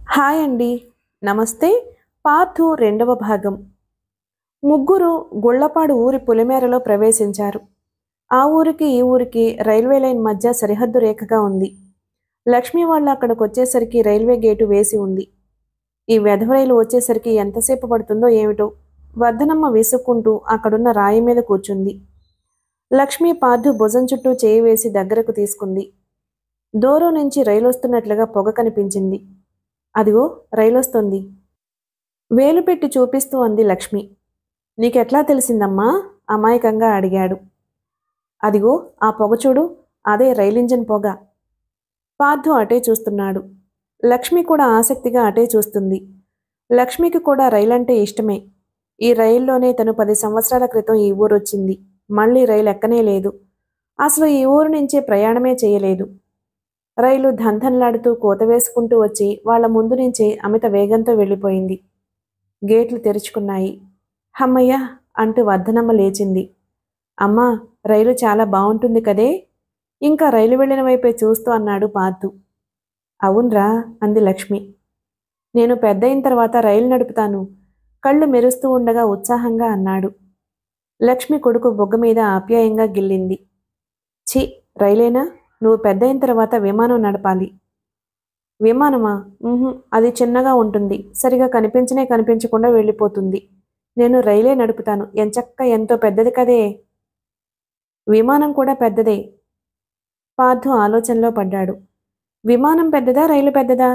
Hi అండి నమస్తే పార్థు రెండవ భాగం ముగ్గురు గుళ్లపాడు ఊరి పులిమేరలో ప్రవేశించారు ఆ ఊరికి ఈ ఊరికి రైల్వే లైన్ మధ్య సరిహద్దు రేఖగా ఉంది లక్ష్మి వాళ్ళు అక్కడికి వచ్చేసరికి రైల్వే గేటు వేసి ఉంది ఈ వెధవ రైలు వచ్చేసరికి ఎంతసేపు పడుతుందో ఏమిటో వర్ధనమ్మ విసుక్కుంటూ అక్కడున్న రాయి మీద కూర్చుంది లక్ష్మి పార్థు భుజం చుట్టూ చేయి వేసి దగ్గరకు తీసుకుంది దూరం నుంచి రైలు వస్తున్నట్లుగా పొగ కనిపించింది అదిగో రైలొస్తుంది వేలు పెట్టి చూపిస్తూ అంది లక్ష్మి నీకెట్లా తెలిసిందమ్మా అమాయకంగా అడిగాడు అదిగో ఆ పొగ చూడు అదే రైలింజన్ పొగ పార్థు అటే చూస్తున్నాడు లక్ష్మి కూడా ఆసక్తిగా అటే చూస్తుంది లక్ష్మికి కూడా రైలంటే ఇష్టమే ఈ రైల్లోనే తను పది సంవత్సరాల క్రితం ఈ ఊరు వచ్చింది మళ్ళీ రైలు ఎక్కనే లేదు అసలు ఈ ఊరు నుంచే ప్రయాణమే చేయలేదు రైలు ధంధన్లాడుతూ కోత వేసుకుంటూ వచ్చి వాళ్ళ ముందు నుంచే అమిత వేగంతో వెళ్ళిపోయింది గేట్లు తెరుచుకున్నాయి హమ్మయ్య అంటూ వర్ధనమ్మ లేచింది అమ్మా రైలు చాలా బాగుంటుంది కదే ఇంకా రైలు వెళ్ళిన వైపే చూస్తూ అన్నాడు పార్థు అవునరా అంది లక్ష్మి నేను పెద్ద అయిన తర్వాత రైలు నడుపుతాను కళ్ళు మెరుస్తూ ఉండగా ఉత్సాహంగా అన్నాడు లక్ష్మి కొడుకు బొగ్గ మీద ఆప్యాయంగా గిల్లింది ఛీ రైలేనా నువ్వు పెద్ద అయిన తర్వాత విమానం నడపాలి విమానమా ఉహుం, అది చిన్నగా ఉంటుంది సరిగా కనిపించనే కనిపించకుండా వెళ్ళిపోతుంది నేను రైలే నడుపుతాను ఎంచక్క ఎంతో పెద్దది కదే విమానం కూడా పెద్దదే పార్థు ఆలోచనలో పడ్డాడు విమానం పెద్దదా రైలు పెద్దదా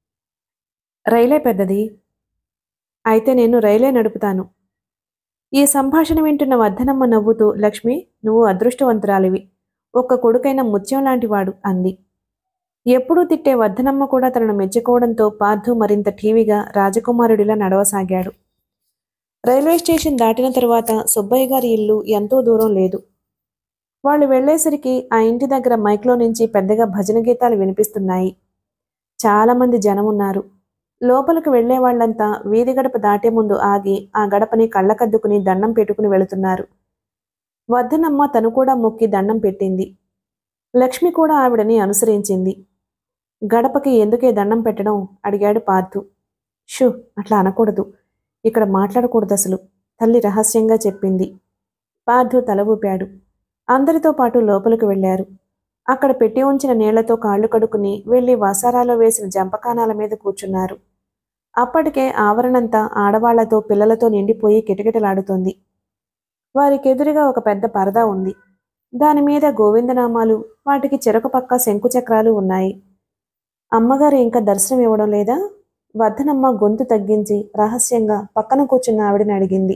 రైలే పెద్దది అయితే నేను రైలే నడుపుతాను ఈ సంభాషణ వింటున్న వర్ధనమ్మ నవ్వుతూ లక్ష్మి నువ్వు అదృష్టవంతురాలివి ఒక్క కొడుకైన ముత్యం లాంటివాడు అంది ఎప్పుడూ తిట్టే వర్ధనమ్మ కూడా తనను మెచ్చుకోవడంతో పార్థు మరింత ఠీవిగా రాజకుమారుడిలా నడవసాగాడు రైల్వే స్టేషన్ దాటిన తరువాత సుబ్బయ్య గారి ఇల్లు ఎంతో దూరం లేదు వాళ్ళు వెళ్లేసరికి ఆ ఇంటి దగ్గర మైక్లో నుంచి పెద్దగా భజన గీతాలు వినిపిస్తున్నాయి చాలామంది జనం ఉన్నారు లోపలికి వెళ్లే వాళ్ళంతా వీధి గడప దాటే ముందు ఆగి ఆ గడపని కళ్ళకద్దుకుని దండం పెట్టుకుని వెళుతున్నారు వర్ధనమ్మ తను కూడా మొక్కి దండం పెట్టింది లక్ష్మి కూడా ఆవిడని అనుసరించింది గడపకి ఎందుకే దండం పెట్టడం అడిగాడు పార్థు షూ అట్లా అనకూడదు ఇక్కడ మాట్లాడకూడదు అసలు తల్లి రహస్యంగా చెప్పింది పార్థు తల ఊపాడు అందరితో పాటు లోపలికి వెళ్ళారు అక్కడ పెట్టి ఉంచిన నీళ్లతో కాళ్ళు కడుక్కుని వెళ్లి వసారాలో వేసిన జంపకానాల మీద కూర్చున్నారు అప్పటికే ఆవరణంతా ఆడవాళ్లతో పిల్లలతో నిండిపోయి కిటకిటలాడుతోంది వారికెదురుగా ఒక పెద్ద పరదా ఉంది దాని మీద గోవిందనామాలు వాటికి చెరొక పక్క శంకుచక్రాలు ఉన్నాయి అమ్మగారు ఇంకా దర్శనం ఇవ్వడం లేదా వర్ధనమ్మ గొంతు తగ్గించి రహస్యంగా పక్కన కూర్చున్న ఆవిడని అడిగింది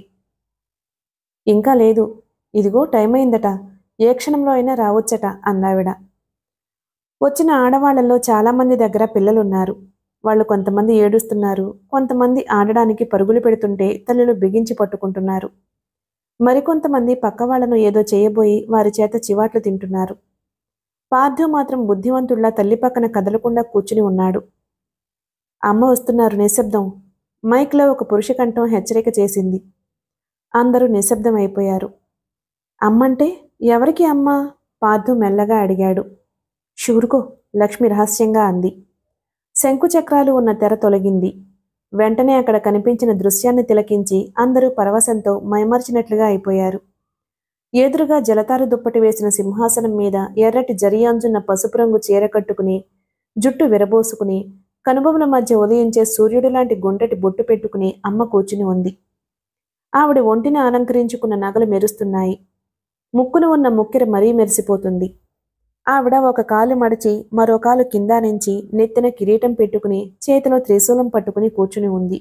ఇంకా లేదు ఇదిగో టైం అయిందట ఏ క్షణంలో అయినా రావచ్చట అందావిడ వచ్చిన ఆడవాళ్లలో చాలామంది దగ్గర పిల్లలున్నారు వాళ్ళు కొంతమంది ఏడుస్తున్నారు కొంతమంది ఆడడానికి పరుగులు పెడుతుంటే తల్లులు బిగించి పట్టుకుంటున్నారు మరికొంతమంది పక్క వాళ్లను ఏదో చేయబోయి వారి చేత చివాట్లు తింటున్నారు పార్థు మాత్రం బుద్ధివంతుల్లా తల్లి పక్కన కదలకుండా కూర్చుని ఉన్నాడు అమ్మ వస్తున్నారు నిశ్శబ్దం మైక్లో ఒక పురుష కంఠం హెచ్చరిక చేసింది అందరూ నిశ్శబ్దం అయిపోయారు అమ్మంటే ఎవరికి అమ్మ పార్థు మెల్లగా అడిగాడు షూరుకో లక్ష్మి రహస్యంగా అంది శంకుచక్రాలు ఉన్న తెర తొలగింది వెంటనే అక్కడ కనిపించిన దృశ్యాన్ని తిలకించి అందరూ పరవశంతో మైమర్చినట్లుగా అయిపోయారు ఎదురుగా జలతారు దుప్పటి వేసిన సింహాసనం మీద ఎర్రటి జరియాంజున్న పసుపు రంగు చీర కట్టుకుని జుట్టు విరబోసుకుని కనుబొమ్మల మధ్య ఉదయించే సూర్యుడు లాంటి గుంటటి బొట్టు పెట్టుకుని అమ్మ కూర్చుని ఉంది ఆవిడ ఒంటిని అలంకరించుకున్న నగలు మెరుస్తున్నాయి ముక్కున ఉన్న ముక్కెర మరీ మెరిసిపోతుంది ఆవిడ ఒక కాలు మడిచి మరో కాలు కింద నుంచి నెత్తిన కిరీటం పెట్టుకుని చేతిలో త్రిశూలం పట్టుకుని కూర్చుని ఉంది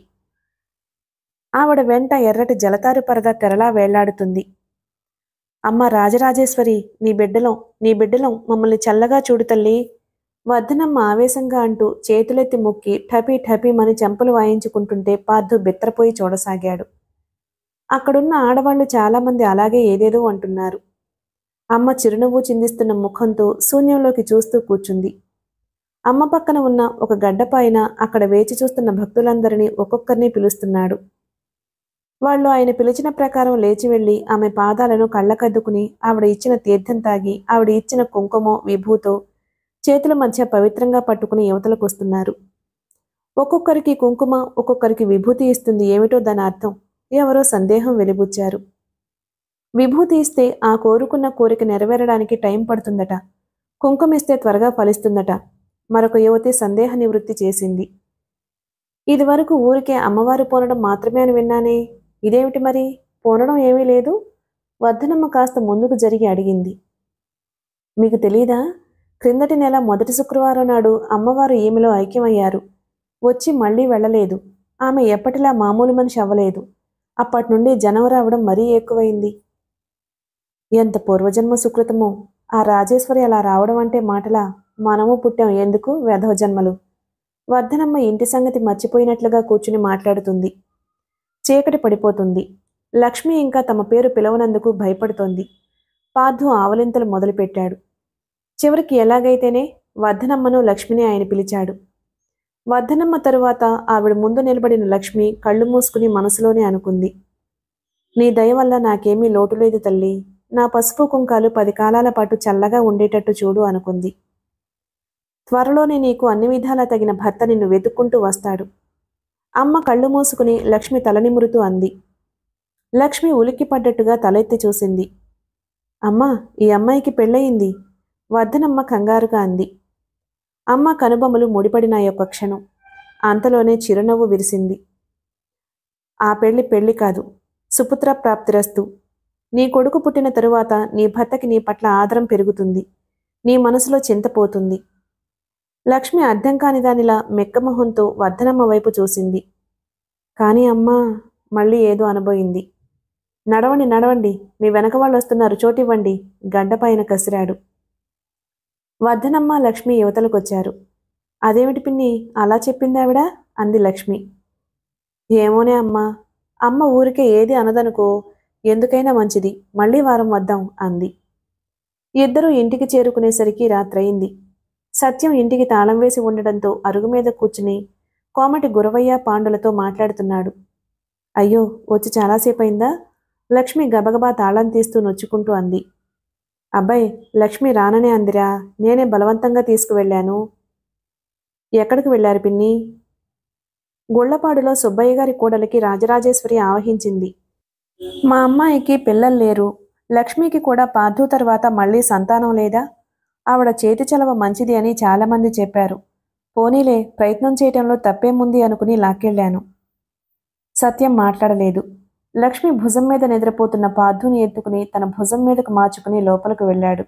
ఆవిడ వెంట ఎర్రటి జలతారు పరద తెరలా వేళ్లాడుతుంది అమ్మ రాజరాజేశ్వరి నీ బిడ్డలం నీ బిడ్డలం మమ్మల్ని చల్లగా చూడు తల్లి వర్ధనమ్మ ఆవేశంగా అంటూ చేతులెత్తి మొక్కి ఠపీ ఠపీమని చెంపలు వాయించుకుంటుంటే పార్థు బిత్తరపోయి చూడసాగాడు అక్కడున్న ఆడవాళ్లు చాలామంది అలాగే ఏదేదో అంటున్నారు అమ్మ చిరునవ్వు చిందిస్తున్న ముఖంతో శూన్యంలోకి చూస్తూ కూర్చుంది అమ్మ పక్కన ఉన్న ఒక గడ్డపైన అక్కడ వేచి చూస్తున్న భక్తులందరినీ ఒక్కొక్కరిని పిలుస్తున్నాడు వాళ్ళు ఆయన పిలిచిన ప్రకారం లేచి వెళ్లి ఆమె పాదాలను కళ్ళకద్దుకుని ఆవిడ ఇచ్చిన తీర్థం తాగి ఆవిడ ఇచ్చిన కుంకుమో విభూతో చేతుల మధ్య పవిత్రంగా పట్టుకుని యువతలకు వస్తున్నారు ఒక్కొక్కరికి కుంకుమ ఒక్కొక్కరికి విభూతి ఇస్తుంది ఏమిటో దాని అర్థం ఎవరో సందేహం వెలిబుచ్చారు విభూతి ఇస్తే ఆ కోరుకున్న కోరిక నెరవేరడానికి టైం పడుతుందట కుంకుమ ఇస్తే త్వరగా ఫలిస్తుందట మరొక యువతి సందేహ నివృత్తి చేసింది ఇదివరకు ఊరికే అమ్మవారు పోనడం మాత్రమే అని విన్నానే ఇదేమిటి మరి పోనడం ఏమీ లేదు వర్ధనమ్మ కాస్త ముందుకు జరిగి అడిగింది మీకు తెలీదా క్రిందటి నెల మొదటి శుక్రవారం నాడు అమ్మవారు ఈమెలో ఐక్యమయ్యారు వచ్చి మళ్ళీ వెళ్ళలేదు ఆమె ఎప్పటిలా మామూలు మనిషి అవ్వలేదు అప్పటి నుండి జనం రావడం మరీ ఎక్కువైంది ఎంత పూర్వజన్మ సుకృతమో ఆ రాజేశ్వరి అలా రావడం అంటే మాటలా మనము పుట్టాం ఎందుకు వెధవ జన్మలు వర్ధనమ్మ ఇంటి సంగతి మర్చిపోయినట్లుగా కూర్చుని మాట్లాడుతుంది చీకటి పడిపోతుంది లక్ష్మి ఇంకా తమ పేరు పిలవనందుకు భయపడుతోంది పార్థు ఆవలింతలు మొదలుపెట్టాడు చివరికి ఎలాగైతేనే వర్ధనమ్మను లక్ష్మిని ఆయన పిలిచాడు వర్ధనమ్మ తరువాత ఆవిడ ముందు నిలబడిన లక్ష్మి కళ్ళు మూసుకుని మనసులోనే అనుకుంది నీ దయ వల్ల నాకేమీ లోటు లేదు తల్లి నా పసుపు కుంకాలు పది కాలాల పాటు చల్లగా ఉండేటట్టు చూడు అనుకుంది త్వరలోనే నీకు అన్ని విధాలా తగిన భర్త నిన్ను వెతుక్కుంటూ వస్తాడు అమ్మ కళ్ళు మూసుకుని లక్ష్మి తలనిమురుతూ అంది లక్ష్మి ఉలిక్కిపడ్డట్టుగా తలెత్తి చూసింది అమ్మా ఈ అమ్మాయికి పెళ్ళయింది వర్ధనమ్మ కంగారుగా అంది అమ్మ కనుబొమ్మలు ముడిపడిన యొక్క క్షణం అంతలోనే చిరునవ్వు విరిసింది ఆ పెళ్లి పెళ్లి కాదు సుపుత్ర ప్రాప్తిరస్తు నీ కొడుకు పుట్టిన తరువాత నీ భర్తకి నీ పట్ల ఆదరం పెరుగుతుంది నీ మనసులో చింతపోతుంది లక్ష్మి అర్థం కాని దానిలా మెక్కమొహంతో వర్ధనమ్మ వైపు చూసింది కానీ అమ్మా మళ్ళీ ఏదో అనబోయింది నడవండి నడవండి మీ వెనక వాళ్ళు వస్తున్నారు చోటివ్వండి గడ్డపైన కసిరాడు వర్ధనమ్మ లక్ష్మి యువతలకొచ్చారు అదేమిటి పిన్ని అలా చెప్పింది ఆవిడ అంది లక్ష్మి ఏమోనే అమ్మా అమ్మ ఊరికే ఏది అనదనుకో ఎందుకైనా మంచిది మళ్ళీ వారం వద్దాం అంది ఇద్దరూ ఇంటికి చేరుకునేసరికి రాత్రయింది సత్యం ఇంటికి తాళం వేసి ఉండడంతో అరుగు మీద కూర్చుని కోమటి గురవయ్య పాండులతో మాట్లాడుతున్నాడు అయ్యో వచ్చి చాలాసేపు అయిందా లక్ష్మి గబగబా తాళం తీస్తూ నొచ్చుకుంటూ అంది అబ్బాయి లక్ష్మి రాననే అందిరా నేనే బలవంతంగా తీసుకువెళ్ళాను ఎక్కడికి వెళ్ళారు పిన్ని గుళ్లపాడులో సుబ్బయ్య గారి కూడలికి రాజరాజేశ్వరి ఆవహించింది మా అమ్మాయికి పిల్లలు లేరు లక్ష్మికి కూడా పార్థు తర్వాత మళ్ళీ సంతానం లేదా ఆవిడ చేతి చలవ మంచిది అని చాలామంది చెప్పారు పోనీలే ప్రయత్నం చేయటంలో తప్పేముంది అనుకుని లాక్కెళ్ళాను సత్యం మాట్లాడలేదు లక్ష్మి భుజం మీద నిద్రపోతున్న పార్థుని ఎత్తుకుని తన భుజం మీదకు మార్చుకుని లోపలికి వెళ్ళాడు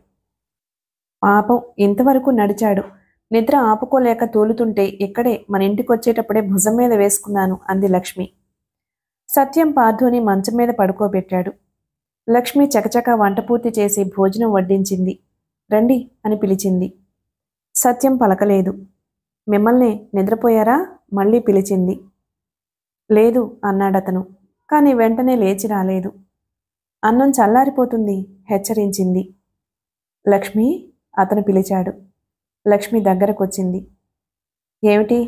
పాపం ఇంతవరకు నడిచాడు నిద్ర ఆపుకోలేక తూలుతుంటే ఇక్కడే మన ఇంటికి వచ్చేటప్పుడే భుజం మీద వేసుకున్నాను అంది లక్ష్మి సత్యం పార్థుని మంచం మీద పడుకోబెట్టాడు లక్ష్మి చకచక వంట పూర్తి చేసి భోజనం వడ్డించింది రండి అని పిలిచింది సత్యం పలకలేదు మిమ్మల్నే నిద్రపోయారా మళ్ళీ పిలిచింది లేదు అన్నాడతను కానీ వెంటనే లేచి రాలేదు అన్నం చల్లారిపోతుంది హెచ్చరించింది లక్ష్మి అతను పిలిచాడు లక్ష్మి దగ్గరకొచ్చింది ఏమిటి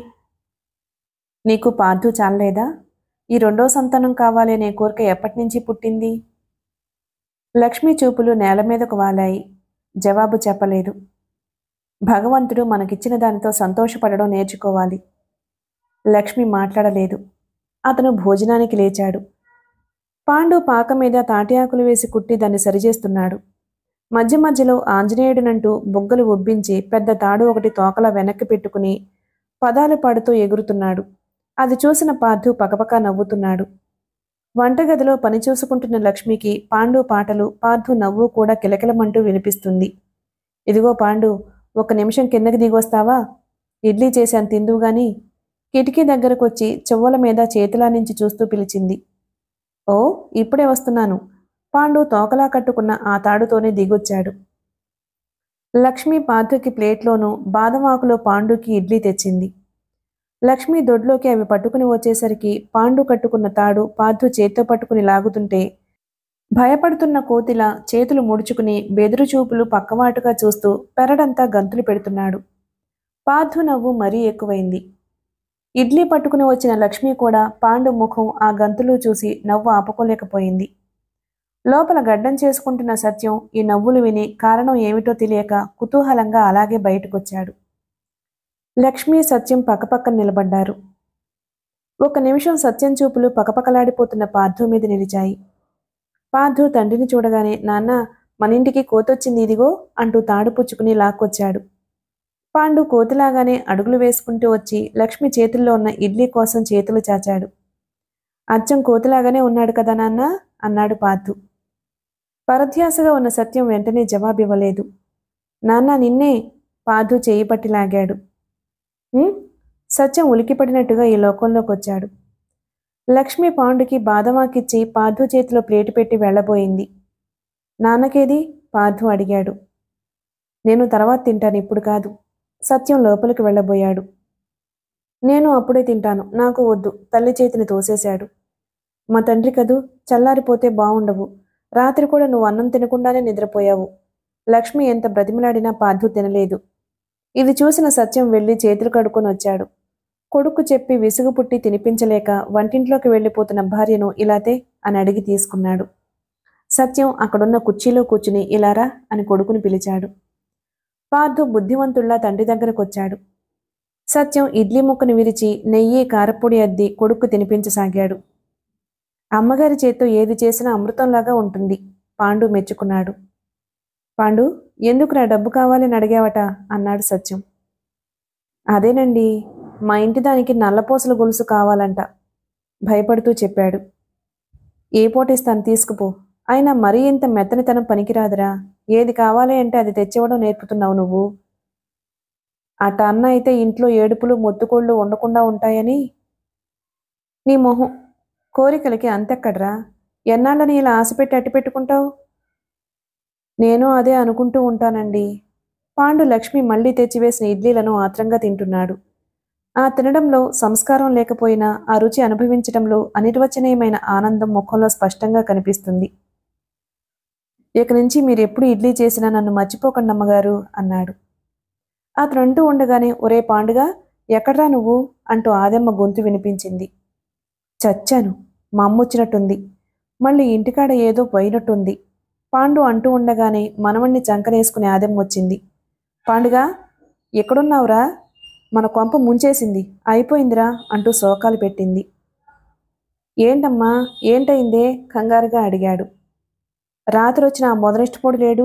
నీకు పార్థు చాలలేదా ఈ రెండో సంతానం కావాలి అనే కోరిక ఎప్పటినుంచి పుట్టింది లక్ష్మి చూపులు నేల మీదకు వాలాయి జవాబు చెప్పలేదు భగవంతుడు మనకిచ్చిన దానితో సంతోషపడడం నేర్చుకోవాలి లక్ష్మి మాట్లాడలేదు అతను భోజనానికి లేచాడు పాండు పాక మీద తాటి ఆకులు వేసి కుట్టి దాన్ని సరిచేస్తున్నాడు మధ్య మధ్యలో ఆంజనేయుడినంటూ బొగ్గలు ఉబ్బించి పెద్ద తాడు ఒకటి తోకల వెనక్కి పెట్టుకుని పదాలు పాడుతూ ఎగురుతున్నాడు అది చూసిన పార్థు పకపక నవ్వుతున్నాడు వంటగదిలో పని చూసుకుంటున్న లక్ష్మికి పాండు పాటలు పార్థు నవ్వు కూడా కిలకిలమంటూ వినిపిస్తుంది ఇదిగో పాండు ఒక నిమిషం కిందకి దిగొస్తావా ఇడ్లీ చేశాను తిందువు గాని కిటికీ దగ్గరకొచ్చి చెవుల మీద చేతులా నుంచి చూస్తూ పిలిచింది ఓ ఇప్పుడే వస్తున్నాను పాండు తోకలా కట్టుకున్న ఆ తాడుతోనే దిగొచ్చాడు లక్ష్మి పార్థుకి ప్లేట్లోనూ బాదం ఆకులో పాండుకి ఇడ్లీ తెచ్చింది లక్ష్మి దొడ్లోకి అవి పట్టుకుని వచ్చేసరికి పాండు కట్టుకున్న తాడు పార్థు చేత్తో పట్టుకుని లాగుతుంటే భయపడుతున్న కోతిలా చేతులు ముడుచుకుని బెదురు చూపులు పక్కవాటుగా చూస్తూ పెరడంతా గంతులు పెడుతున్నాడు పార్థు నవ్వు మరీ ఎక్కువైంది ఇడ్లీ పట్టుకుని వచ్చిన లక్ష్మి కూడా పాండు ముఖం ఆ గంతులు చూసి నవ్వు ఆపుకోలేకపోయింది లోపల గడ్డం చేసుకుంటున్న సత్యం ఈ నవ్వులు విని కారణం ఏమిటో తెలియక కుతూహలంగా అలాగే బయటకొచ్చాడు లక్ష్మి సత్యం పక్కపక్కన నిలబడ్డారు ఒక నిమిషం సత్యం చూపులు పకపకలాడిపోతున్న పార్థు మీద నిలిచాయి పార్థు తండ్రిని చూడగానే నాన్న మన ఇంటికి కోతొచ్చింది ఇదిగో అంటూ తాడు పుచ్చుకుని లాక్కొచ్చాడు పాండు కోతిలాగానే అడుగులు వేసుకుంటూ వచ్చి లక్ష్మి చేతుల్లో ఉన్న ఇడ్లీ కోసం చేతులు చాచాడు అచ్చం కోతిలాగానే ఉన్నాడు కదా నాన్న అన్నాడు పార్థు పరధ్యాసగా ఉన్న సత్యం వెంటనే జవాబివ్వలేదు నాన్న నిన్నే పార్థు చేయి పట్టి లాగాడు "ఉమ్?" సత్యం ఉలికిపడినట్టుగా ఈ లోకంలోకి వచ్చాడు లక్ష్మి పాండుకి బాదమాకిచ్చి పార్థు చేతిలో ప్లేటు పెట్టి వెళ్ళబోయింది నాన్నకేది పార్థు అడిగాడు నేను తర్వాత తింటాను ఇప్పుడు కాదు సత్యం లోపలికి వెళ్ళబోయాడు నేను అప్పుడే తింటాను నాకు వద్దు తల్లి చేతిని తోసేశాడు మా తండ్రి కదూ చల్లారిపోతే బావుండవు రాత్రి కూడా నువ్వు అన్నం తినకుండానే నిద్రపోయావు లక్ష్మి ఎంత బ్రతిమలాడినా పార్థు తినలేదు ఇది చూసిన సత్యం వెళ్ళి చేతులు కడుక్కొని వచ్చాడు కొడుకు చెప్పి విసుగు పుట్టి తినిపించలేక వంటింట్లోకి వెళ్ళిపోతున్న భార్యను ఇలాతే అని అడిగి తీసుకున్నాడు సత్యం అక్కడున్న కుర్చీలో కూర్చుని ఇలారా అని కొడుకుని పిలిచాడు పార్థు బుద్ధివంతుల్లా తండ్రి దగ్గరకు వచ్చాడు సత్యం ఇడ్లీ ముక్కను విరిచి నెయ్యి కారపొడి అద్ది కొడుకు తినిపించసాగాడు అమ్మగారి చేత్తో ఏది చేసినా అమృతంలాగా ఉంటుంది పాండు మెచ్చుకున్నాడు పాండు ఎందుకురా డబ్బు కావాలని అడిగావట అన్నాడు సత్యం అదేనండి మా ఇంటి దానికి నల్లపూసల గొలుసు కావాలంట భయపడుతూ చెప్పాడు ఏ పోటీస్తాను తీసుకుపో అయినా మరీ ఇంత మెత్తనితనం పనికిరాదురా ఏది కావాలి అంటే అది తెచ్చివ్వడం నేర్పుతున్నావు నువ్వు అట అన్న అయితే ఇంట్లో ఏడుపులు మొత్తుకోళ్ళు ఉండకుండా ఉంటాయని నీ మొహం కోరికలకి అంతెక్కడ్రా ఎన్నాళ్ళని ఇలా ఆశపెట్టి అట్టి పెట్టుకుంటావు నేను అదే అనుకుంటూ ఉంటానండి పాండు లక్ష్మి మళ్ళీ తెచ్చివేసిన ఇడ్లీలను ఆత్రంగా తింటున్నాడు ఆ తినడంలో సంస్కారం లేకపోయినా ఆ రుచి అనుభవించడంలో అనిర్వచనీయమైన ఆనందం ముఖంలో స్పష్టంగా కనిపిస్తుంది ఇక నుంచి మీరు ఎప్పుడు ఇడ్లీ చేసినా నన్ను మర్చిపోకండి అమ్మగారు అన్నాడు అతను అంటూ ఉండగానే ఒరే పాండుగా ఎక్కడ్రా నువ్వు అంటూ ఆదమ్మ గొంతు వినిపించింది చచ్చాను మా అమ్మ వచ్చినట్టుంది మళ్ళీ ఇంటికాడ ఏదో పోయినట్టుంది పాండు అంటూ ఉండగానే మనవణ్ణి చంకనేసుకుని ఆదెమ్మ వచ్చింది పాండుగా ఎక్కడున్నావురా మన కొంప ముంచేసింది అయిపోయిందిరా అంటూ శోకాలు పెట్టింది ఏంటమ్మా ఏంటయిందే కంగారుగా అడిగాడు రాత్రి వచ్చిన ఆ మొదలెష్టపొడి లేడు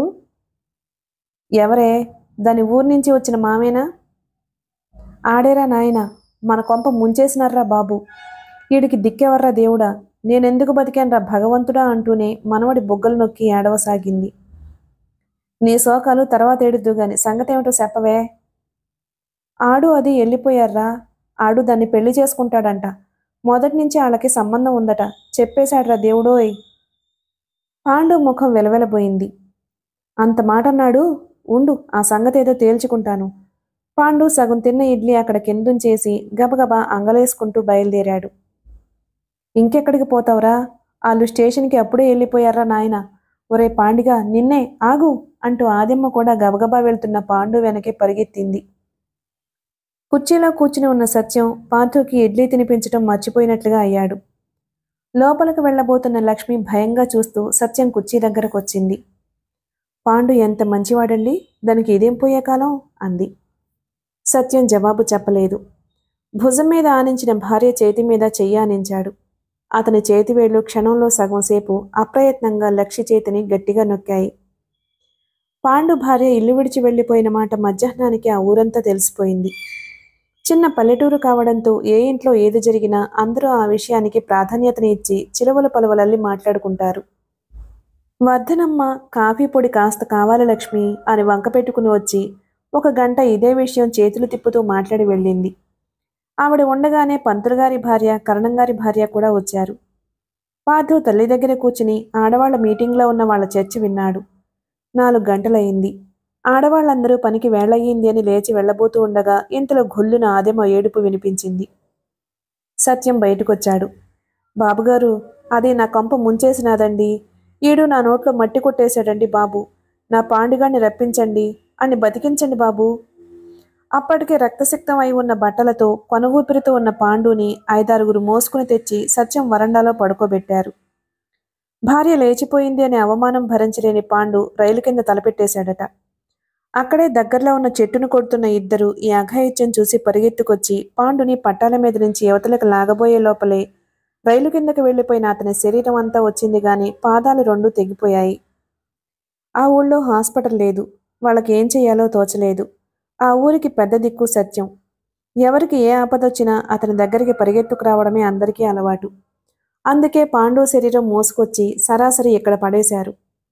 ఎవరే దాని ఊరి నుంచి వచ్చిన మామేనా ఆడేరా నాయనా మన కొంప ముంచేసినారా బాబు వీడికి దిక్కెవర్రా దేవుడా నేనెందుకు బతికానురా భగవంతుడా అంటూనే మనవడి బొగ్గలు నొక్కి ఏడవసాగింది నీ శోకాలు తర్వాత ఏడుద్దు గాని సంగతేమిటో చెప్పవే ఆడు అది వెళ్ళిపోయారా ఆడు దాన్ని పెళ్లి చేసుకుంటాడంట మొదటి నుంచి వాళ్ళకి సంబంధం ఉందట చెప్పేశాడ్రా దేవుడోయ్ పాండు ముఖం వెలవెలబోయింది అంత మాట అన్నాడు ఉండు ఆ సంగతి ఏదో తేల్చుకుంటాను పాండు సగం తిన్న ఇడ్లీ అక్కడ కిందుంచేసి గబగబా అంగలేసుకుంటూ బయలుదేరాడు ఇంకెక్కడికి పోతావురా వాళ్ళు స్టేషన్కి అప్పుడే వెళ్ళిపోయారా నాయన ఒరే పాండిగా నిన్నే ఆగు అంటూ ఆదిమ్మ కూడా గబగబా వెళ్తున్న పాండు వెనకే పరిగెత్తింది కుర్చీలో కూర్చుని ఉన్న సత్యం పార్థుకి ఇడ్లీ తినిపించటం మర్చిపోయినట్లుగా అయ్యాడు లోపలికి వెళ్ళబోతున్న లక్ష్మి భయంగా చూస్తూ సత్యం కుర్చీ దగ్గరకు వచ్చింది పాండు ఎంత మంచివాడండి దానికి ఇదేం పోయే కాలం అంది సత్యం జవాబు చెప్పలేదు భుజం మీద ఆనించిన భార్య చేతి మీద చెయ్యి ఆనించాడు అతని చేతివేళ్లు క్షణంలో సగం సేపు అప్రయత్నంగా లక్ష్య చేతిని గట్టిగా నొక్కాయి పాండు భార్య ఇల్లు విడిచి వెళ్ళిపోయిన మాట మధ్యాహ్నానికి ఆ ఊరంతా తెలిసిపోయింది చిన్న పల్లెటూరు కావడంతో ఏ ఇంట్లో ఏది జరిగినా అందరూ ఆ విషయానికి ప్రాధాన్యతని ఇచ్చి చిలువల పలువలల్లి మాట్లాడుకుంటారు వర్ధనమ్మ కాఫీ పొడి కాస్త కావాలి లక్ష్మి అని వంక పెట్టుకుని వచ్చి ఒక గంట ఇదే విషయం చేతులు తిప్పుతూ మాట్లాడి వెళ్ళింది ఆవిడ ఉండగానే పంతులుగారి భార్య కరణంగారి భార్య కూడా వచ్చారు పార్థు తల్లి దగ్గర కూర్చుని ఆడవాళ్ల మీటింగ్లో ఉన్న వాళ్ళ చర్చ విన్నాడు నాలుగు గంటలయింది ఆడవాళ్ళందరూ పనికి వేళయ్యింది అని లేచి వెళ్ళబోతూ ఉండగా ఇంతలో గొల్లున ఆదెమ ఏడుపు వినిపించింది సత్యం బయటకొచ్చాడు బాబుగారు అది నా కొంప ముంచేసినాదండి ఈడు నా నోట్లో మట్టి కొట్టేశాడండి బాబు నా పాండుగాన్ని రప్పించండి అని బతికించండి బాబు అప్పటికే రక్తసిక్తం అయి ఉన్న బట్టలతో కొనగూపిరితో ఉన్న పాండుని ఐదారుగురు మోసుకుని తెచ్చి సత్యం వరండాలో పడుకోబెట్టారు భార్య లేచిపోయింది అనే అవమానం భరించలేని పాండు రైలు కింద తలపెట్టేశాడట అక్కడే దగ్గరలో ఉన్న చెట్టును కొడుతున్న ఇద్దరు ఈ అఘాయిత్యం చూసి పరిగెత్తుకొచ్చి పాండుని పట్టాల మీద నుంచి యువతలకు లాగబోయే లోపలే రైలు కిందకు వెళ్ళిపోయిన అతని శరీరం అంతా వచ్చింది గాని పాదాలు రెండు తెగిపోయాయి ఆ ఊళ్ళో హాస్పిటల్ లేదు వాళ్ళకి ఏం చేయాలో తోచలేదు ఆ ఊరికి పెద్ద దిక్కు సత్యం ఎవరికి ఏ ఆపదొచ్చినా అతని దగ్గరికి పరిగెత్తుకు రావడమే అందరికీ అలవాటు అందుకే పాండు శరీరం మోసుకొచ్చి సరాసరి ఇక్కడ పడేశారు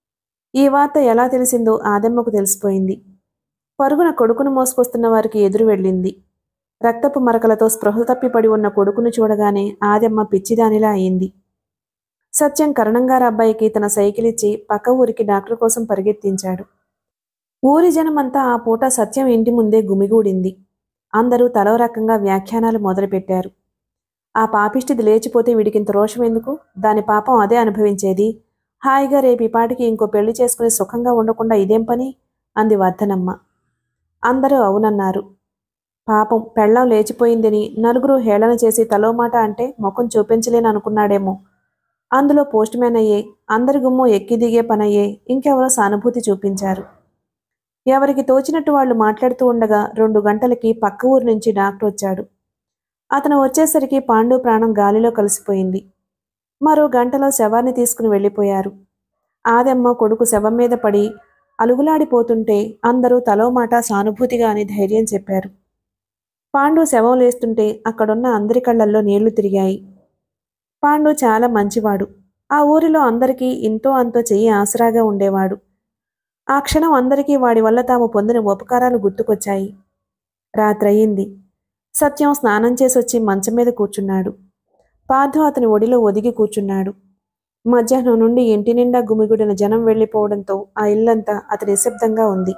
ఈ వార్త ఎలా తెలిసిందో ఆదమ్మకు తెలిసిపోయింది పరుగున కొడుకును మోసుకొస్తున్న వారికి ఎదురు వెళ్ళింది రక్తపు మరకలతో స్పృహ తప్పిపడి ఉన్న కొడుకును చూడగానే ఆదమ్మ పిచ్చిదానిలా అయింది సత్యం కరణంగారు అబ్బాయికి తన సైకిల్ ఇచ్చి పక్క ఊరికి డాక్టర్ కోసం పరిగెత్తించాడు ఊరి జనమంతా ఆ పూట సత్యం ఇంటి ముందే గుమిగూడింది అందరూ తలో రకంగా వ్యాఖ్యానాలు మొదలుపెట్టారు ఆ పాపిష్టిది లేచిపోతే వీడికింత రోషం ఎందుకు దాని పాపం అదే అనుభవించేది హాయిగా రేపు ఈ పాటికి ఇంకో పెళ్లి చేసుకుని సుఖంగా ఉండకుండా ఇదేం పని అంది వర్ధనమ్మ అందరూ అవునన్నారు పాపం పెళ్ళం లేచిపోయిందని నలుగురు హేళన చేసి తలో మాట అంటే ముఖం చూపించలేని అనుకున్నాడేమో అందులో పోస్ట్ మ్యాన్ అయ్యే అందరి గుమ్మో ఎక్కి దిగే పనయ్యే ఇంకెవరో సానుభూతి చూపించారు ఎవరికి తోచినట్టు వాళ్ళు మాట్లాడుతూ ఉండగా రెండు గంటలకి పక్క ఊరు నుంచి డాక్టర్ వచ్చాడు అతను వచ్చేసరికి పాండు ప్రాణం గాలిలో కలిసిపోయింది మరో గంటలో శవాన్ని తీసుకుని వెళ్ళిపోయారు ఆదమ్మ కొడుకు శవం మీద పడి అలుగులాడిపోతుంటే అందరూ తలో మాట సానుభూతిగా అని ధైర్యం చెప్పారు పాండు శవం లేస్తుంటే అక్కడున్న అందరి కళ్ళల్లో నీళ్లు తిరిగాయి పాండు చాలా మంచివాడు ఆ ఊరిలో అందరికీ ఇంతో అంతో చెయ్యి ఆసరాగా ఉండేవాడు ఆ క్షణం అందరికీ వాడి వల్ల తాము పొందిన ఉపకారాలు గుర్తుకొచ్చాయి రాత్రయింది సత్యం స్నానం చేసొచ్చి మంచం మీద కూర్చున్నాడు పార్థు అతని ఒడిలో ఒదిగి కూర్చున్నాడు మధ్యాహ్నం నుండి ఇంటి నిండా గుమిగుడిన జనం వెళ్ళిపోవడంతో ఆ ఇల్లంతా అతని నిశ్శబ్దంగా ఉంది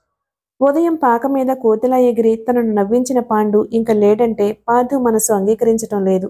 ఉదయం పాక మీద కోతిలా ఎగిరి తనను నవ్వించిన పాండు ఇంక లేడంటే పార్థు మనసు అంగీకరించటం లేదు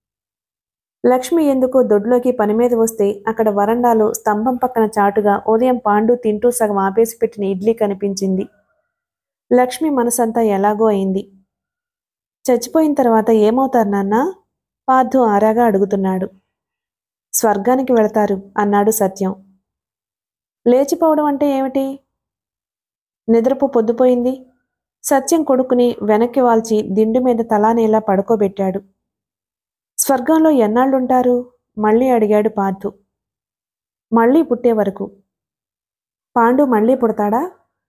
లక్ష్మి ఎందుకో దొడ్లోకి పని మీద వస్తే అక్కడ వరండాలో స్తంభం పక్కన చాటుగా ఉదయం పాండు తింటూ సగం ఆపేసి పెట్టిన ఇడ్లీ కనిపించింది లక్ష్మి మనసంతా ఎలాగో అయింది చచ్చిపోయిన తర్వాత ఏమవుతారు నాన్న పార్థు ఆరాగా అడుగుతున్నాడు స్వర్గానికి వెళతారు అన్నాడు సత్యం లేచిపోవడం అంటే ఏమిటి నిద్రపు పొద్దుపోయింది సత్యం కొడుకుని వెనక్కి వాల్చి దిండు మీద తలానేలా పడుకోబెట్టాడు స్వర్గంలో ఎన్నాళ్ళుంటారు మళ్ళీ అడిగాడు పార్థు మళ్ళీ పుట్టే వరకు పాండు మళ్ళీ పుడతాడా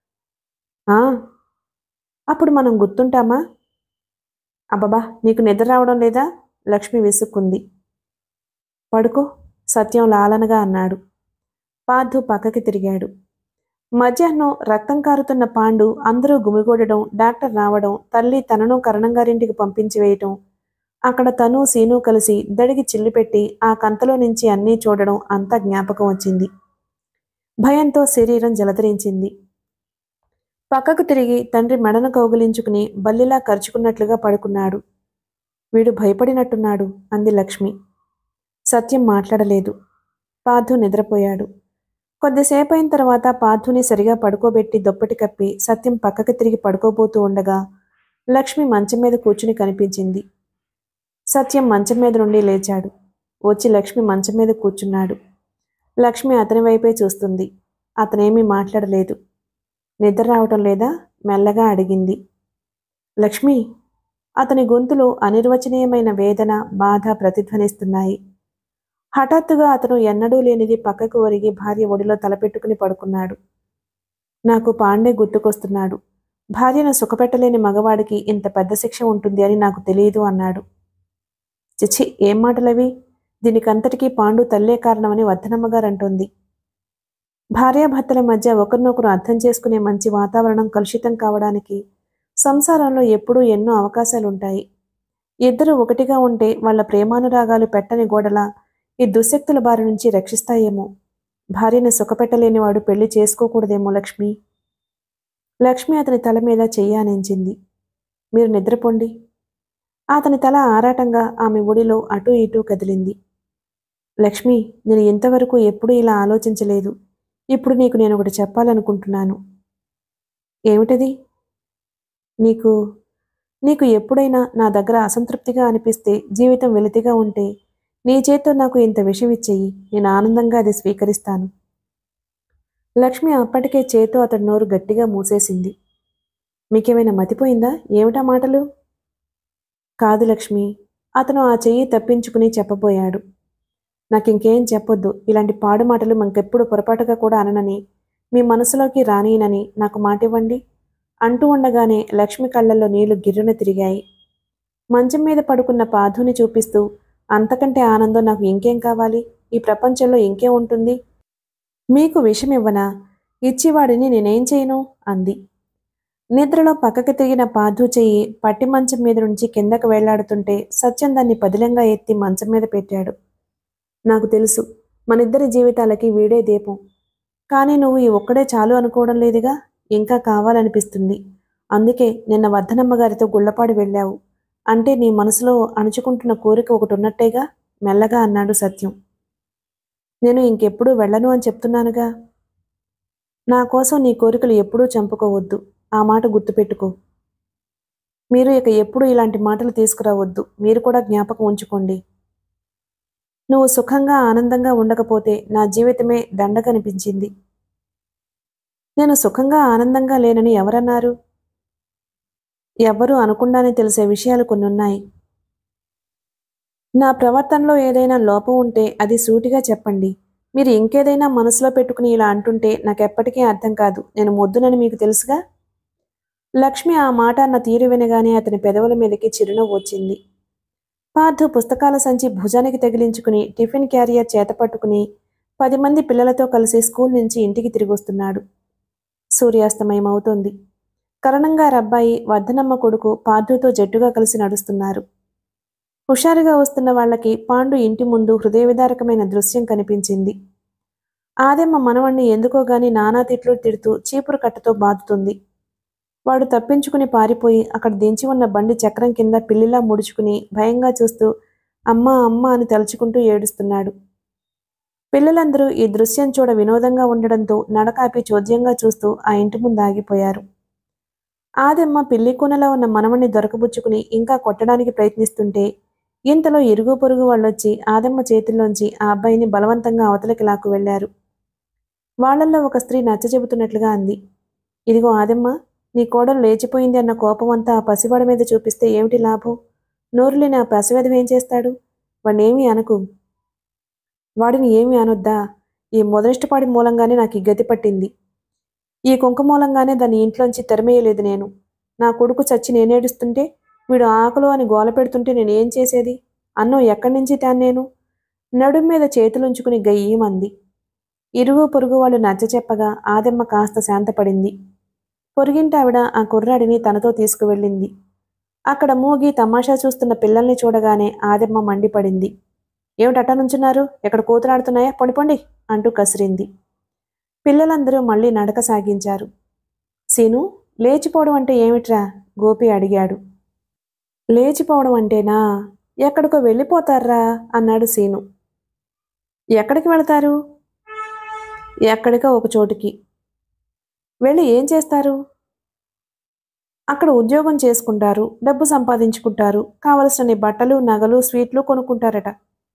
ఆ అప్పుడు మనం గుర్తుంటామా అబ్బబా నీకు నిద్ర రావడం లేదా లక్ష్మి విసుక్కుంది పడుకో సత్యం లాలనగా అన్నాడు పార్థు పక్కకి తిరిగాడు మధ్యాహ్నం రక్తం కారుతున్న పాండు అందరూ గుమిగూడడం డాక్టర్ రావడం తల్లి తనను కరణంగారింటికి పంపించి వేయటం అక్కడ తను సీను కలిసి దడిగి చిల్లిపెట్టి ఆ కంతలో నుంచి అన్నీ చూడడం అంతా జ్ఞాపకం వచ్చింది భయంతో శరీరం జలధరించింది పక్కకు తిరిగి తండ్రి మెడను కౌగిలించుకుని బల్లిలా కరుచుకున్నట్లుగా పడుకున్నాడు వీడు భయపడినట్టున్నాడు అంది లక్ష్మి సత్యం మాట్లాడలేదు పార్థు నిద్రపోయాడు కొద్దిసేపు అయిన తర్వాత పార్థుని సరిగా పడుకోబెట్టి దుప్పటి కప్పి సత్యం పక్కకి తిరిగి పడుకోబోతూ ఉండగా లక్ష్మి మంచం మీద కూర్చుని కనిపించింది సత్యం మంచం మీద నుండి లేచాడు వచ్చి లక్ష్మి మంచం మీద కూర్చున్నాడు లక్ష్మి అతని వైపే చూస్తుంది అతనేమీ మాట్లాడలేదు నిద్ర రావటం లేదా మెల్లగా అడిగింది లక్ష్మి అతని గొంతులో అనిర్వచనీయమైన వేదన బాధ ప్రతిధ్వనిస్తున్నాయి హఠాత్తుగా అతను ఎన్నడూ లేనిది పక్కకు ఒరిగి భార్య ఒడిలో తలపెట్టుకుని పడుకున్నాడు నాకు పాండే గుర్తుకొస్తున్నాడు భార్యను సుఖపెట్టలేని మగవాడికి ఇంత పెద్ద శిక్ష ఉంటుంది అని నాకు తెలియదు అన్నాడు చిచి ఏం మాటలవి దీనికంతటికీ పాండు తల్లే కారణమని వర్ధనమ్మగారు అంటోంది భార్యాభర్తల మధ్య ఒకరినొకరు అర్థం చేసుకునే మంచి వాతావరణం కలుషితం కావడానికి సంసారంలో ఎప్పుడూ ఎన్నో అవకాశాలుంటాయి ఇద్దరు ఒకటిగా ఉంటే వాళ్ళ ప్రేమానురాగాలు పెట్టని గోడల ఈ దుశ్శక్తుల బారి నుంచి రక్షిస్తాయేమో భార్యను సుఖపెట్టలేనివాడు పెళ్లి చేసుకోకూడదేమో లక్ష్మి లక్ష్మి అతని తల మీద చెయ్యానించింది మీరు నిద్రపోండి అతని తల ఆరాటంగా ఆమె ఒడిలో అటూ ఇటూ కదిలింది లక్ష్మి నేను ఇంతవరకు ఎప్పుడూ ఇలా ఆలోచించలేదు ఇప్పుడు నీకు నేను ఒకటి చెప్పాలనుకుంటున్నాను ఏమిటది నీకు నీకు ఎప్పుడైనా నా దగ్గర అసంతృప్తిగా అనిపిస్తే జీవితం వెలితిగా ఉంటే నీ చేత్తో నాకు ఇంత విషయం ఇచ్చేయి నేను ఆనందంగా అది స్వీకరిస్తాను లక్ష్మి అప్పటికే చేతో అతడి నోరు గట్టిగా మూసేసింది మీకేమైనా మతిపోయిందా ఏమిటా మాటలు కాదు లక్ష్మి అతను ఆ చెయ్యి తప్పించుకుని చెప్పబోయాడు నాకింకేం చెప్పొద్దు ఇలాంటి పాడు మాటలు మనకెప్పుడు పొరపాటుగా కూడా అననని మీ మనసులోకి రానియనని నాకు మాటివ్వండి అంటూ ఉండగానే లక్ష్మి కళ్ళల్లో నీళ్లు గిర్రున తిరిగాయి మంచం మీద పడుకున్న పాధుని చూపిస్తూ అంతకంటే ఆనందం నాకు ఇంకేం కావాలి ఈ ప్రపంచంలో ఇంకేం ఉంటుంది మీకు విషం ఇవ్వనా ఇచ్చివాడిని నేనేం చేయను అంది నిద్రలో పక్కకి తిరిగిన పాధు చెయ్యి పట్టి మంచం మీద నుంచి కిందకు వేళ్లాడుతుంటే సత్యం దాన్ని పదిలంగా ఎత్తి మంచం మీద పెట్టాడు నాకు తెలుసు మనిద్దరి జీవితాలకి వీడే దీపం కానీ నువ్వు ఈ ఒక్కడే చాలు అనుకోవడం లేదుగా ఇంకా కావాలనిపిస్తుంది అందుకే నిన్న వర్ధనమ్మ గారితో గుళ్ళపాడి వెళ్ళావు అంటే నీ మనసులో అణుచుకుంటున్న కోరిక ఒకటి ఉన్నట్టేగా మెల్లగా అన్నాడు సత్యం నేను ఇంకెప్పుడూ వెళ్ళను అని చెప్తున్నానుగా నా కోసం నీ కోరికలు ఎప్పుడూ చంపుకోవద్దు ఆ మాట గుర్తుపెట్టుకో మీరు ఇక ఎప్పుడూ ఇలాంటి మాటలు తీసుకురావద్దు మీరు కూడా జ్ఞాపకం ఉంచుకోండి నువ్వు సుఖంగా ఆనందంగా ఉండకపోతే నా జీవితమే దండగనిపించింది నేను సుఖంగా ఆనందంగా లేనని ఎవరన్నారు ఎవ్వరూ అనకుండానే తెలిసే విషయాలు కొన్ని ఉన్నాయి నా ప్రవర్తనలో ఏదైనా లోపం ఉంటే అది సూటిగా చెప్పండి మీరు ఇంకేదైనా మనసులో పెట్టుకుని ఇలా అంటుంటే నాకెప్పటికీ అర్థం కాదు నేను మొద్దునని మీకు తెలుసుగా లక్ష్మి ఆ మాట అన్న తీరు వినగానే అతని పెదవుల మీదకి చిరునవ్వు వచ్చింది పార్థు పుస్తకాల సంచి భుజానికి తగిలించుకుని టిఫిన్ క్యారియర్ చేత పట్టుకుని పది మంది పిల్లలతో కలిసి స్కూల్ నుంచి ఇంటికి తిరిగి వస్తున్నాడు సూర్యాస్తమయం అవుతోంది కరణంగారు అబ్బాయి వర్ధనమ్మ కొడుకు పార్థుతో జట్టుగా కలిసి నడుస్తున్నారు హుషారుగా వస్తున్న వాళ్ళకి పాండు ఇంటి ముందు హృదయవిదారకమైన దృశ్యం కనిపించింది ఆదెమ్మ మనవణ్ణి ఎందుకో గాని నానా తిట్లు తిడుతూ చీపురు కట్టతో బాదుతుంది వాడు తప్పించుకుని పారిపోయి అక్కడ దించి ఉన్న బండి చక్రం కింద పిల్లిలా ముడుచుకుని భయంగా చూస్తూ అమ్మా అమ్మ అని తలుచుకుంటూ ఏడుస్తున్నాడు పిల్లలందరూ ఈ దృశ్యం చూడ వినోదంగా ఉండడంతో నడకాపి చోద్యంగా చూస్తూ ఆ ఇంటి ముందు ఆగిపోయారు ఆదెమ్మ పిల్లి కూనలో ఉన్న మనవణ్ణి దొరకబుచ్చుకుని ఇంకా కొట్టడానికి ప్రయత్నిస్తుంటే ఇంతలో ఇరుగు పొరుగు వాళ్ళొచ్చి ఆదెమ్మ చేతుల్లోంచి ఆ అబ్బాయిని బలవంతంగా అవతలకి లాక్కు వెళ్లారు వాళ్ళల్లో ఒక స్త్రీ నచ్చ చెబుతున్నట్లుగా అంది ఇదిగో ఆదెమ్మ నీ కోడలు లేచిపోయింది అన్న కోపం అంతా ఆ పసివాడి మీద చూపిస్తే ఏమిటి లాభం నోరు లేని ఆ పసివెదవ ఏం చేస్తాడు వాడినేమీ అనకు వాడిని ఏమీ అనొద్దా ఈ మొదటిపాడి మూలంగానే నాకు ఈ గతి పట్టింది ఈ కుంక మూలంగానే దాన్ని ఇంట్లోంచి తెరమేయలేదు నేను నా కొడుకు చచ్చి నేనేడుస్తుంటే వీడు ఆకలు అని గోల పెడుతుంటే నేనేం చేసేది అన్నం ఎక్కడి నుంచి తాను నేను నడుం మీద చేతులుంచుకుని గయ్యమంది ఇరుగు పొరుగు వాళ్ళు నచ్చ చెప్పగా ఆదెమ్మ కాస్త శాంతపడింది పొరుగింటి ఆవిడ ఆ కుర్రాడిని తనతో తీసుకువెళ్ళింది అక్కడ మూగి తమాషా చూస్తున్న పిల్లల్ని చూడగానే ఆదెమ్మ మండిపడింది ఏమిటట్టా నుంచున్నారు ఎక్కడ కూతురాడుతున్నాయా పొండి అంటూ కసిరింది పిల్లలందరూ మళ్ళీ నడక సాగించారు సీను లేచిపోవడం అంటే ఏమిట్రా గోపి అడిగాడు లేచిపోవడం అంటేనా ఎక్కడికో వెళ్ళిపోతారా అన్నాడు సీను ఎక్కడికి వెళతారు ఎక్కడికో ఒక చోటుకి వెళ్ళి ఏం చేస్తారు అక్కడ ఉద్యోగం చేసుకుంటారు డబ్బు సంపాదించుకుంటారు కావలసిన బట్టలు నగలు స్వీట్లు కొనుక్కుంటారట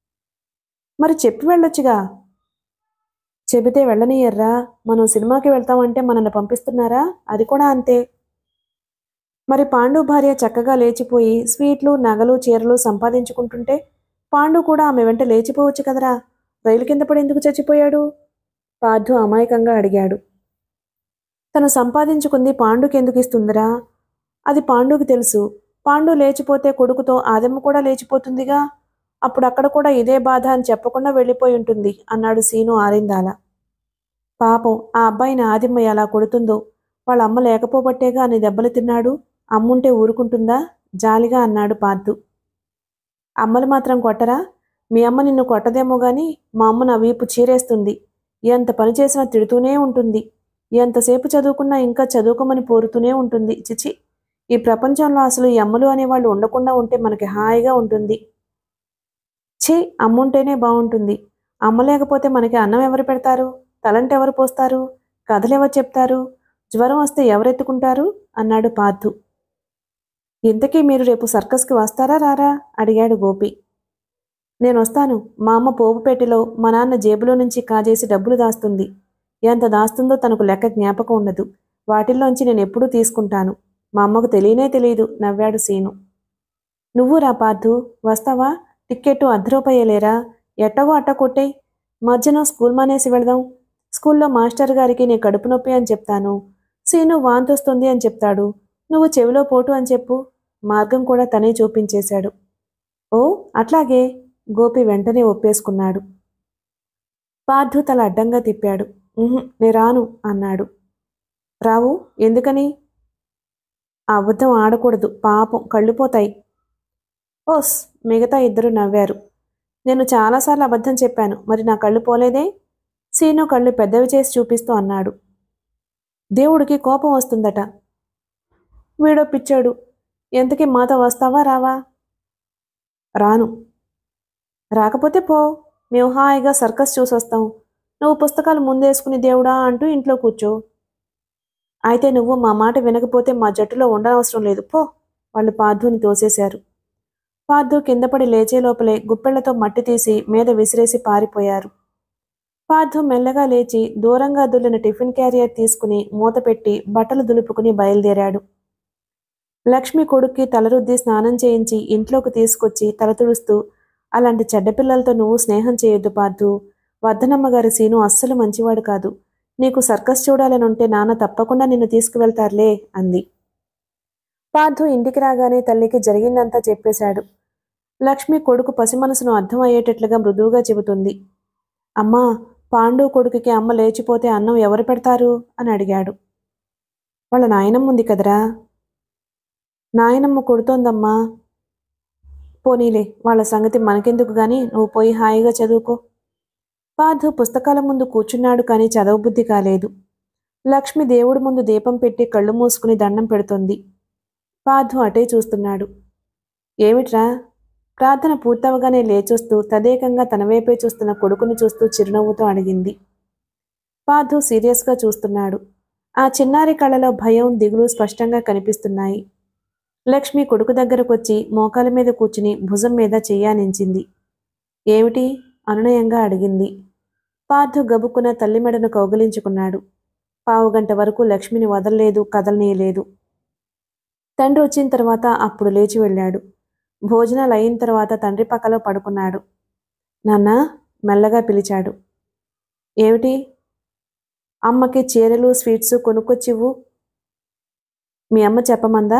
మరి చెప్పి వెళ్ళొచ్చుగా చెబితే వెళ్ళనియర్రా మనం సినిమాకి వెళ్తామంటే మనల్ని పంపిస్తున్నారా అది కూడా అంతే మరి పాండు భార్య చక్కగా లేచిపోయి స్వీట్లు నగలు చీరలు సంపాదించుకుంటుంటే పాండు కూడా ఆమె వెంట లేచిపోవచ్చు కదరా రైలు కింద పడి ఎందుకు చచ్చిపోయాడు పార్థు అమాయకంగా అడిగాడు తను సంపాదించుకుంది పాండుకి ఎందుకు ఇస్తుందిరా అది పాండుకి తెలుసు పాండు లేచిపోతే కొడుకుతో ఆదెమ్మ కూడా లేచిపోతుందిగా అప్పుడు అక్కడ కూడా ఇదే బాధ అని చెప్పకుండా వెళ్ళిపోయి ఉంటుంది అన్నాడు సీను ఆరిందాల పాపం ఆ అబ్బాయిని ఆదిమ్మ ఎలా కొడుతుందో వాళ్ళ అమ్మ లేకపోబట్టేగా అని దెబ్బలు తిన్నాడు అమ్ముంటే ఊరుకుంటుందా జాలిగా అన్నాడు పార్థు అమ్మలు మాత్రం కొట్టరా మీ అమ్మ నిన్ను కొట్టదేమో గాని మా అమ్మ నా వీపు చీరేస్తుంది ఎంత పని చేసినా తిడుతూనే ఉంటుంది ఎంతసేపు చదువుకున్నా ఇంకా చదువుకోమని పోరుతూనే ఉంటుంది చిచి ఈ ప్రపంచంలో అసలు ఈ అమ్మలు అనేవాళ్ళు ఉండకుండా ఉంటే మనకి హాయిగా ఉంటుంది ఛీ అమ్ముంటేనే బాగుంటుంది అమ్మ లేకపోతే మనకి అన్నం ఎవరు పెడతారు తలంట ఎవరు పోస్తారు కథలు ఎవరు చెప్తారు జ్వరం వస్తే ఎవరెత్తుకుంటారు అన్నాడు పార్థు ఇంతకీ మీరు రేపు సర్కస్కి వస్తారా రారా అడిగాడు గోపి నేను వస్తాను మా అమ్మ పోపు పెట్టెలో మా నాన్న జేబులో నుంచి కాజేసి డబ్బులు దాస్తుంది ఎంత దాస్తుందో తనకు లెక్క జ్ఞాపకం ఉండదు వాటిల్లోంచి నేను ఎప్పుడూ తీసుకుంటాను మా అమ్మకు తెలియనే తెలియదు నవ్వాడు సీను నువ్వు రా పార్థు వస్తావా టిక్కెట్టు అర్ధ రూపాయలేరా ఎట్టగో అట్ట కొట్టేయ్ మధ్యాహ్నం స్కూల్ మానేసి వెళదాం స్కూల్లో మాస్టర్ గారికి నీ కడుపు నొప్పి అని చెప్తాను సీను వాంతొస్తుంది అని చెప్తాడు నువ్వు చెవిలో పోటు అని చెప్పు మార్గం కూడా తనే చూపించేశాడు ఓ అట్లాగే గోపి వెంటనే ఒప్పేసుకున్నాడు పార్థు తల అడ్డంగా తిప్పాడు "ఉహుం, నే రాను అన్నాడు రావు ఎందుకని ఆ అబద్ధం ఆడకూడదు పాపం కళ్ళు పోతాయి ఓస్ మిగతా ఇద్దరు నవ్వారు నేను చాలాసార్లు అబద్ధం చెప్పాను మరి నా కళ్ళు పోలేదే సీను కళ్ళు పెద్దవి చేసి చూపిస్తూ అన్నాడు దేవుడికి కోపం వస్తుందట వీడో పిచ్చాడు ఎంతకీ మాతో వస్తావా రావా రాను రాకపోతే పో మేము హాయిగా సర్కస్ చూసొస్తాం నువ్వు పుస్తకాలు ముందేసుకుని దేవుడా అంటూ ఇంట్లో కూర్చో అయితే నువ్వు మా మాట వినకపోతే మా జట్టులో ఉండనవసరం లేదు పో వాళ్ళు పార్థుని తోసేశారు పార్థు కిందపడి లేచే లోపలే గుప్పెళ్లతో మట్టి తీసి మీద విసిరేసి పారిపోయారు పార్థు మెల్లగా లేచి దూరంగా దుల్లిన టిఫిన్ క్యారియర్ తీసుకుని మూత పెట్టి బట్టలు దులుపుకుని బయలుదేరాడు లక్ష్మి కొడుక్కి తలరుద్ది స్నానం చేయించి ఇంట్లోకి తీసుకొచ్చి తల తుడుస్తూ అలాంటి చెడ్డ పిల్లలతో నువ్వు స్నేహం చేయొద్దు పార్థు వర్ధనమ్మ గారి సీను అస్సలు మంచివాడు కాదు నీకు సర్కస్ చూడాలని ఉంటే నాన్న తప్పకుండా నిన్ను తీసుకువెళ్తారులే అంది పార్థు ఇంటికి రాగానే తల్లికి జరిగిందంతా చెప్పేశాడు లక్ష్మి కొడుకు పసి మనసును అర్థం అయ్యేటట్లుగా మృదువుగా చెబుతుంది అమ్మా పాండు కొడుకుకి అమ్మ లేచిపోతే అన్నం ఎవరు పెడతారు అని అడిగాడు వాళ్ళ నాయనమ్మ ఉంది కదరా నాయనమ్మ కొడుతోందమ్మా పోనీలే వాళ్ళ సంగతి మనకెందుకు గాని నువ్వు పోయి హాయిగా చదువుకో పార్థు పుస్తకాల ముందు కూర్చున్నాడు కానీ చదవ బుద్ధి కాలేదు లక్ష్మి దేవుడి ముందు దీపం పెట్టి కళ్ళు మూసుకుని దండం పెడుతోంది పార్థు అటే చూస్తున్నాడు ఏమిట్రా ప్రార్థన పూర్తవగానే లేచొస్తూ తదేకంగా తన వైపే చూస్తున్న కొడుకుని చూస్తూ చిరునవ్వుతో అడిగింది పార్థు సీరియస్గా చూస్తున్నాడు ఆ చిన్నారి కళ్ళలో భయం దిగులు స్పష్టంగా కనిపిస్తున్నాయి లక్ష్మి కొడుకు దగ్గరకొచ్చి మోకాల మీద కూర్చుని భుజం మీద చెయ్యానించింది ఏమిటి అనునయంగా అడిగింది పార్థు గబుక్కున తల్లి మెడను కౌగిలించుకున్నాడు పావుగంట వరకు లక్ష్మిని వదలలేదు కదలనీయలేదు తండ్రి వచ్చిన తర్వాత అప్పుడు లేచి వెళ్ళాడు భోజనాలు అయిన తర్వాత తండ్రి పక్కలో పడుకున్నాడు నాన్న మెల్లగా పిలిచాడు ఏమిటి అమ్మకి చీరలు స్వీట్స్ కొనుక్కొచ్చివ్వు మీ అమ్మ చెప్పమందా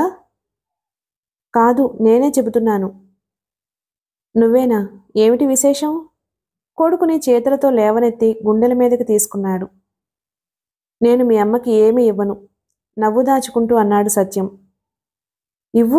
కాదు నేనే చెబుతున్నాను నువ్వేనా ఏమిటి విశేషం కొడుకుని చేతులతో లేవనెత్తి గుండెల మీదకి తీసుకున్నాడు నేను మీ అమ్మకి ఏమీ ఇవ్వను నవ్వు దాచుకుంటూ అన్నాడు సత్యం ఇవ్వు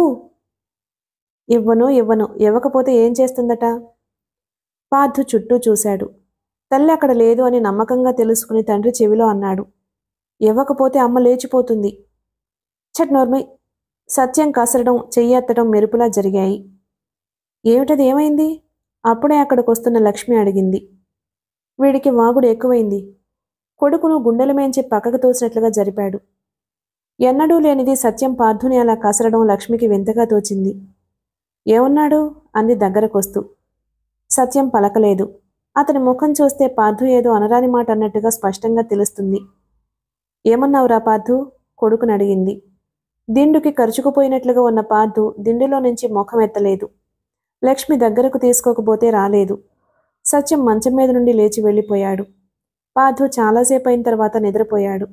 ఇవ్వను ఇవ్వను ఇవ్వకపోతే ఏం చేస్తుందట పార్థు చుట్టూ చూశాడు తల్లి అక్కడ లేదు అని నమ్మకంగా తెలుసుకుని తండ్రి చెవిలో అన్నాడు ఇవ్వకపోతే అమ్మ లేచిపోతుంది చట్ నోర్మై సత్యం కసరడం చెయ్యెత్తడం మెరుపులా జరిగాయి ఏమిటది ఏమైంది అప్పుడే అక్కడికి వస్తున్న లక్ష్మి అడిగింది వీడికి వాగుడు ఎక్కువైంది కొడుకును గుండెల మేంచి పక్కకు తోసినట్లుగా జరిపాడు ఎన్నడూ లేనిది సత్యం పార్థుని అలా కసరడం లక్ష్మికి వింతగా తోచింది ఏమన్నాడు అంది దగ్గరకొస్తూ సత్యం పలకలేదు అతని ముఖం చూస్తే పార్థు ఏదో అనరాని మాట అన్నట్టుగా స్పష్టంగా తెలుస్తుంది ఏమన్నావురా పార్థు కొడుకుని అడిగింది దిండుకి ఖర్చుకుపోయినట్లుగా ఉన్న పార్థు దిండులో నుంచి ముఖం ఎత్తలేదు లక్ష్మి దగ్గరకు తీసుకోకపోతే రాలేదు సత్యం మంచం మీద నుండి లేచి వెళ్ళిపోయాడు పార్థు చాలాసేపు అయిన తర్వాత నిద్రపోయాడు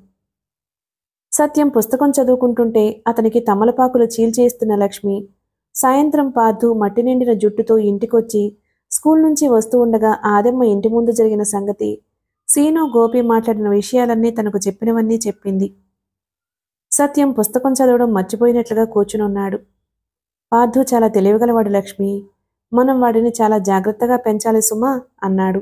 సత్యం పుస్తకం చదువుకుంటుంటే అతనికి తమలపాకులు చీల్చేస్తున్న లక్ష్మి సాయంత్రం పార్థు మట్టి నిండిన జుట్టుతో ఇంటికొచ్చి స్కూల్ నుంచి వస్తూ ఉండగా ఆదమ్మ ఇంటి ముందు జరిగిన సంగతి సీను గోపి మాట్లాడిన విషయాలన్నీ తనకు చెప్పినవన్నీ చెప్పింది సత్యం పుస్తకం చదవడం మర్చిపోయినట్లుగా కూర్చునున్నాడు పార్థు చాలా తెలివిగలవాడు లక్ష్మి మనం వాడిని చాలా జాగ్రత్తగా పెంచాలి సుమా అన్నాడు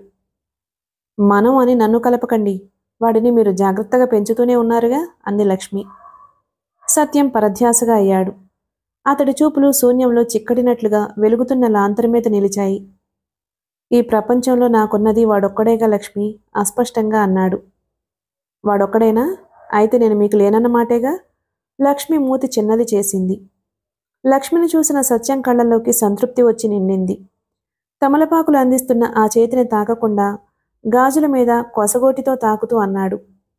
మనం అని నన్ను కలపకండి వాడిని మీరు జాగ్రత్తగా పెంచుతూనే ఉన్నారుగా అంది లక్ష్మి సత్యం పరధ్యాసగా అయ్యాడు అతడి చూపులు శూన్యంలో చిక్కడినట్లుగా వెలుగుతున్న లాంతరు మీద నిలిచాయి ఈ ప్రపంచంలో నాకున్నది వాడొక్కడేగా లక్ష్మి అస్పష్టంగా అన్నాడు వాడొక్కడేనా అయితే నేను మీకు లేనన్నమాటేగా లక్ష్మి మూతి చిన్నది చేసింది లక్ష్మిని చూసిన సత్యం కళ్ళల్లోకి సంతృప్తి వచ్చి నిండింది తమలపాకులు అందిస్తున్న ఆ చేతిని తాకకుండా గాజుల మీద కొసగోటితో తాకుతూ అన్నాడు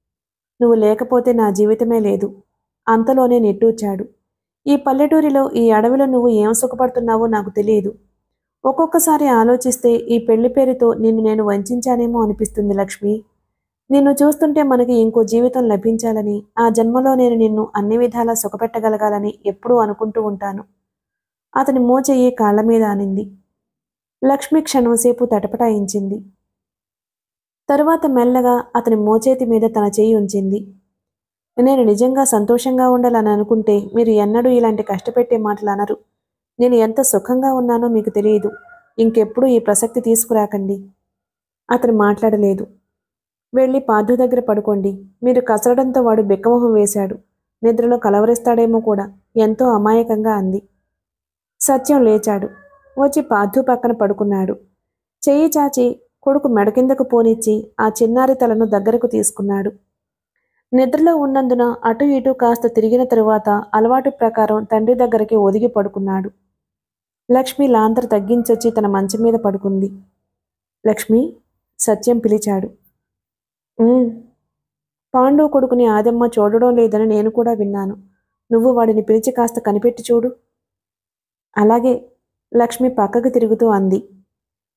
నువ్వు లేకపోతే నా జీవితమే లేదు అంతలోనే నిట్టూర్చాడు ఈ పల్లెటూరిలో ఈ అడవిలో నువ్వు ఏం సుఖపడుతున్నావో నాకు తెలియదు ఒక్కొక్కసారి ఆలోచిస్తే ఈ పెళ్లి పేరుతో నిన్ను నేను వంచానేమో అనిపిస్తుంది లక్ష్మి నిన్ను చూస్తుంటే మనకి ఇంకో జీవితం లభించాలని ఆ జన్మలో నేను నిన్ను అన్ని విధాలా సుఖపెట్టగలగాలని ఎప్పుడూ అనుకుంటూ ఉంటాను అతని మోచెయ్యి కాళ్ళ మీద ఆనింది లక్ష్మి క్షణంసేపు తటపటాయించింది తరువాత మెల్లగా అతని మోచేతి మీద తన చెయ్యి ఉంచింది నేను నిజంగా సంతోషంగా ఉండాలని అనుకుంటే మీరు ఎన్నడూ ఇలాంటి కష్టపెట్టే మాటలు అనరు నేను ఎంత సుఖంగా ఉన్నానో మీకు తెలియదు ఇంకెప్పుడు ఈ ప్రసక్తి తీసుకురాకండి అతను మాట్లాడలేదు వెళ్ళి పార్థు దగ్గర పడుకోండి మీరు కసరడంతో వాడు బిక్కమొహం వేశాడు నిద్రలో కలవరిస్తాడేమో కూడా ఎంతో అమాయకంగా అంది సత్యం లేచాడు వచ్చి పార్థు పక్కన పడుకున్నాడు చెయ్యి చాచి కొడుకు మెడ కిందకు పోనిచ్చి ఆ చిన్నారి తలను దగ్గరకు తీసుకున్నాడు నిద్రలో ఉన్నందున అటు ఇటు కాస్త తిరిగిన తరువాత అలవాటు ప్రకారం తండ్రి దగ్గరికి ఒదిగి పడుకున్నాడు లక్ష్మి లాంతరు తగ్గించొచ్చి తన మంచం మీద పడుకుంది లక్ష్మి సత్యం పిలిచాడు "ఉమ్." పాండు కొడుకుని ఆదమ్మ చూడడం లేదని నేను కూడా విన్నాను నువ్వు వాడిని పిలిచి కాస్త కనిపెట్టి చూడు అలాగే లక్ష్మి పక్కకు తిరుగుతూ అంది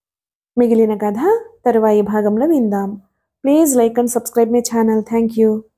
మిగిలిన కథ తరువాయి భాగంలో విందాం please like and subscribe my channel thank you